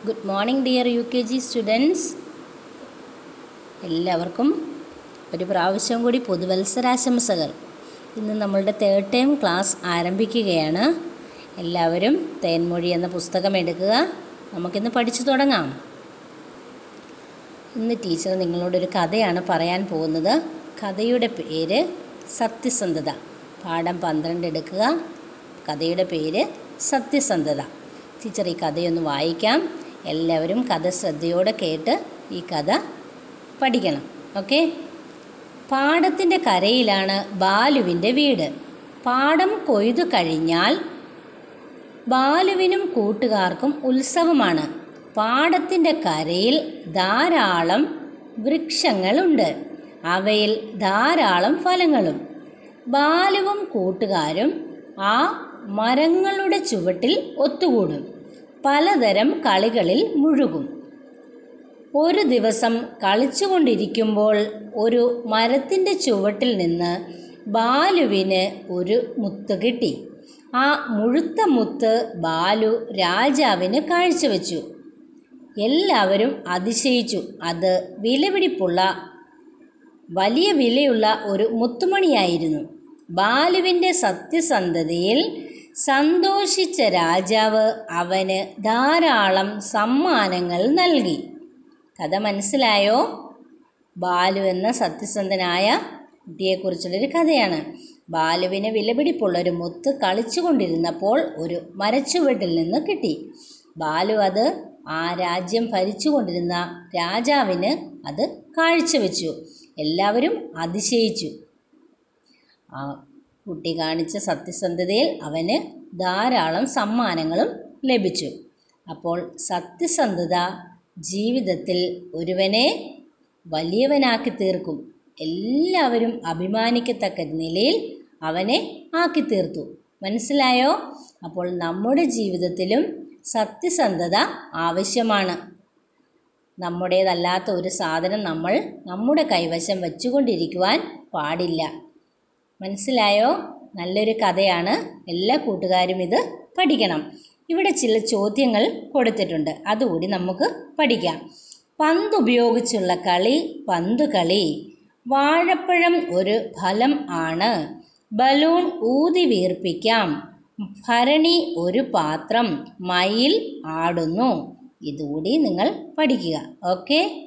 good morning dear U K G students എല്ലാവർക്കും ഒരു പ്രാവശ്യം കൂടി പുതുവത്സരാശംസകൾ ഇന്ന് നമ്മളുടെ തേർഡ് ടൈം ക്ലാസ് ആരംഭിക്കുകയാണ് എല്ലാവരും തേൻമൊഴി എന്ന പുസ്തകം എടുക്കുക നമുക്കിന്ന് പഠിച്ചു തുടങ്ങാം ഇന്ന് ടീച്ചർ നിങ്ങളോടൊരു കഥയാണ് പറയാൻ പോകുന്നത് കഥയുടെ പേര് സത്യസന്ധത പാഠം പന്ത്രണ്ട് എടുക്കുക കഥയുടെ പേര് സത്യസന്ധത ടീച്ചർ ഈ കഥയൊന്ന് വായിക്കാം എല്ലാവരും കഥ ശ്രദ്ധയോടെ കേട്ട് ഈ കഥ പഠിക്കണം ഓക്കെ പാടത്തിൻ്റെ കരയിലാണ് ബാലുവിൻ്റെ വീട് പാടം കൊയ്തു കഴിഞ്ഞാൽ ബാലുവിനും കൂട്ടുകാർക്കും ഉത്സവമാണ് പാടത്തിൻ്റെ കരയിൽ ധാരാളം വൃക്ഷങ്ങളുണ്ട് അവയിൽ ധാരാളം ഫലങ്ങളും ബാലുവും കൂട്ടുകാരും ആ മരങ്ങളുടെ ചുവട്ടിൽ ഒത്തുകൂടും പലതരം കളികളിൽ മുഴുകും ഒരു ദിവസം കളിച്ചുകൊണ്ടിരിക്കുമ്പോൾ ഒരു മരത്തിൻ്റെ ചുവട്ടിൽ നിന്ന് ബാലുവിന് ഒരു മുത്ത് കിട്ടി ആ മുഴുത്ത മുത്ത് ബാലു രാജാവിന് കാഴ്ചവെച്ചു എല്ലാവരും അതിശയിച്ചു അത് വിലപിടിപ്പുള്ള വലിയ വിലയുള്ള ഒരു മുത്തുമണിയായിരുന്നു ബാലുവിൻ്റെ സത്യസന്ധതയിൽ സന്തോഷിച്ച രാജാവ് അവന് ധാരാളം സമ്മാനങ്ങൾ നൽകി കഥ മനസ്സിലായോ ബാലു എന്ന സത്യസന്ധനായ കുട്ടിയെക്കുറിച്ചുള്ളൊരു കഥയാണ് ബാലുവിന് വിലപിടിപ്പുള്ളൊരു മുത്ത് കളിച്ചുകൊണ്ടിരുന്നപ്പോൾ ഒരു മരച്ചുവട്ടിൽ നിന്ന് കിട്ടി ബാലു അത് ആ രാജ്യം ഭരിച്ചുകൊണ്ടിരുന്ന രാജാവിന് അത് കാഴ്ചവെച്ചു എല്ലാവരും അതിശയിച്ചു ആ കുട്ടി കാണിച്ച സത്യസന്ധതയിൽ അവന് ധാരാളം സമ്മാനങ്ങളും ലഭിച്ചു അപ്പോൾ സത്യസന്ധത ജീവിതത്തിൽ ഒരുവനെ വലിയവനാക്കി തീർക്കും എല്ലാവരും അഭിമാനിക്കത്തക്ക നിലയിൽ അവനെ ആക്കി തീർത്തു മനസ്സിലായോ അപ്പോൾ നമ്മുടെ ജീവിതത്തിലും സത്യസന്ധത ആവശ്യമാണ് നമ്മുടേതല്ലാത്ത ഒരു സാധനം നമ്മൾ നമ്മുടെ കൈവശം വച്ചുകൊണ്ടിരിക്കുവാൻ പാടില്ല മനസ്സിലായോ നല്ലൊരു കഥയാണ് എല്ലാ കൂട്ടുകാരും ഇത് പഠിക്കണം ഇവിടെ ചില ചോദ്യങ്ങൾ കൊടുത്തിട്ടുണ്ട് അതുകൂടി നമുക്ക് പഠിക്കാം പന്ത് ഉപയോഗിച്ചുള്ള കളി പന്തുകളി വാഴപ്പഴം ഒരു ഫലം ആണ് ബലൂൺ ഊതി വീർപ്പിക്കാം ഭരണി ഒരു പാത്രം മയിൽ ആടുന്നു ഇതുകൂടി നിങ്ങൾ പഠിക്കുക ഓക്കെ